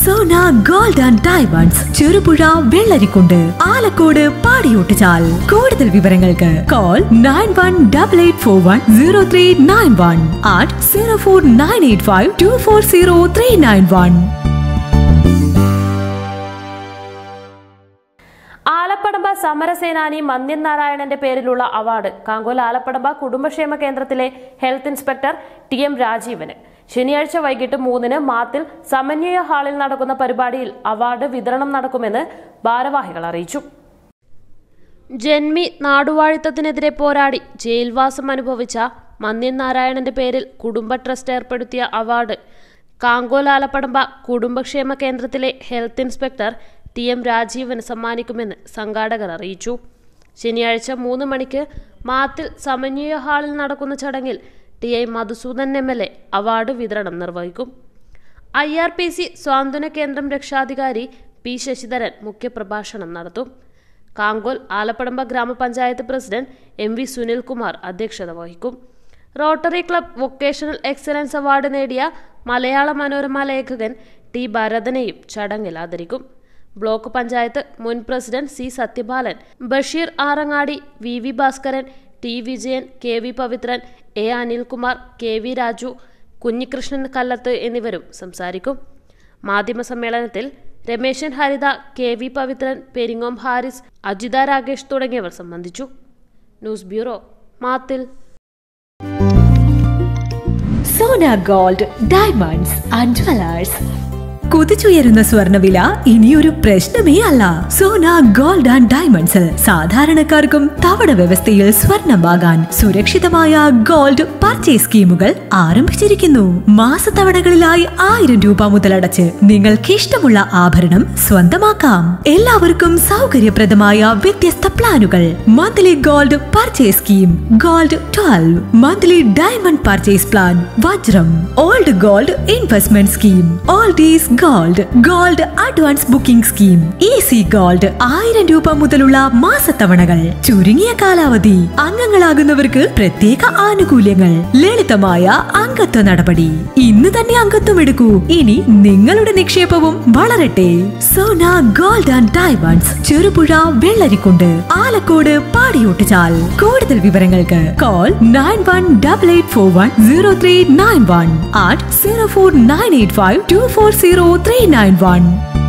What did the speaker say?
Sona gold and diamonds Cherupuzha Vellarikundu Alakode Padiyottuchal കൂടുതൽ വിവരങ്ങൾക്ക് call nine one double eight four one zero three nine one eight zero four nine eight five two four zero three nine one Alappadamba സമരസേനാനി മന്യൻ നാരായണന്റെ പേരിലുള്ള award Kankol Alappadamba കുടുംബക്ഷേമ കേന്ദ്രത്തിലെ health inspector T M രാജീവന് ശനിയാഴ്ച വൈകിട്ട് മൂന്നിന് മാത്തിൽ സമന്വയ ഹാളിൽ നടക്കുന്ന പരിപാടിയിൽ അവാർഡ് വിതരണം നടക്കുമെന്ന് ഭാരവാഹികൾ അറിയിച്ചു ജന്മി നാടുവാഴിത്തത്തിനെതിരെ പോരാടി ജയിൽവാസം അനുഭവിച്ച മന്യൻ നാരായണന്റെ പേരിൽ കുടുംബ ട്രസ്റ്റ് ഏർപ്പെടുത്തിയ അവാർഡ് കാങ്കോൽ ആലപ്പടമ്പ കുടുംബക്ഷേമ കേന്ദ്രത്തിലെ ഹെൽത്ത് ഇൻസ്പെക്ടർ ടി എം രാജീവന് സമ്മാനിക്കുമെന്ന് സംഘാടകർ അറിയിച്ചു ശനിയാഴ്ച മൂന്ന് മണിക്ക് മാത്തിൽ സമന്വയ ഹാളിൽ നടക്കുന്ന ചടങ്ങിൽ T I Madhusudan M L A award വിതരണം നിർവഹിക്കും ഐ ആർ പി സി സ്വാന്തന കേന്ദ്രം രക്ഷാധികാരി പി ശശിധരൻ മുഖ്യപ്രഭാഷണം നടത്തും കാങ്കോൽ ആലപ്പടമ്പ ഗ്രാമപഞ്ചായത്ത് പ്രസിഡന്റ് എം വി സുനിൽകുമാർ അധ്യക്ഷത വഹിക്കും rotary club vocational excellence award നേടിയ മലയാള മനോരമ ലേഖകൻ ടി ഭരതനെയും ചടങ്ങിൽ ആദരിക്കും ബ്ലോക്ക് പഞ്ചായത്ത് മുൻ president C Sathyapalan Basheer Arangadi V V Bhaskaran T Vijayan K V Pavithran A Anilkumar K V Raju Kunhikrishnan Kallath എന്നിവരും സംസാരിക്കും മാധ്യമ സമ്മേളനത്തിൽ രമേശൻ ഹരിത കെ വി പവിത്രൻ പെരിങ്ങോം ഹാരിസ് അജിത രാകേഷ് തുടങ്ങിയവർ സംബന്ധിച്ചു news bureau Mathil Sona gold diamonds and jewellers കുതിച്ചുയരുന്ന സ്വർണ്ണവില ഇനിയൊരു പ്രശ്നമേ അല്ല സോന ഗോൾഡ് ആൻഡ് ഡയമണ്ട്സിൽ സാധാരണക്കാർക്കും തവണ വ്യവസ്ഥയിൽ സ്വർണം വാങ്ങാൻ സുരക്ഷിതമായ ഗോൾഡ് പർച്ചേസ് സ്കീമുകൾ ആരംഭിച്ചിരിക്കുന്നു മാസത്തവണകളിലായി ആയിരം രൂപ മുതലടച്ച് നിങ്ങൾക്ക് ഇഷ്ടമുള്ള ആഭരണം സ്വന്തമാക്കാം എല്ലാവർക്കും സൗകര്യപ്രദമായ വ്യത്യസ്ത പ്ലാനുകൾ monthly gold purchase scheme gold twelve monthly diamond purchase plan വജ്രം old gold investment scheme all these gold gold advance booking scheme easy gold ആയിരം രൂപ മുതലുള്ള മാസത്തവണകൾ ചുരുങ്ങിയ കാലാവധി അംഗങ്ങളാകുന്നവർക്ക് പ്രത്യേക ആനുകൂല്യങ്ങൾ ലളിതമായ അംഗത്വ നടപടി ഇന്ന് തന്നെ അംഗത്വം എടുക്കൂ ഇനി നിങ്ങളുടെ നിക്ഷേപവും വളരട്ടെ Sona gold and diamonds Cherupuzha Vellarikundu Alakode Padiyottuchal കൂടുതൽ വിവരങ്ങൾക്ക് call nine one double eight four one zero three nine one eight zero four nine eight five two four zero three nine one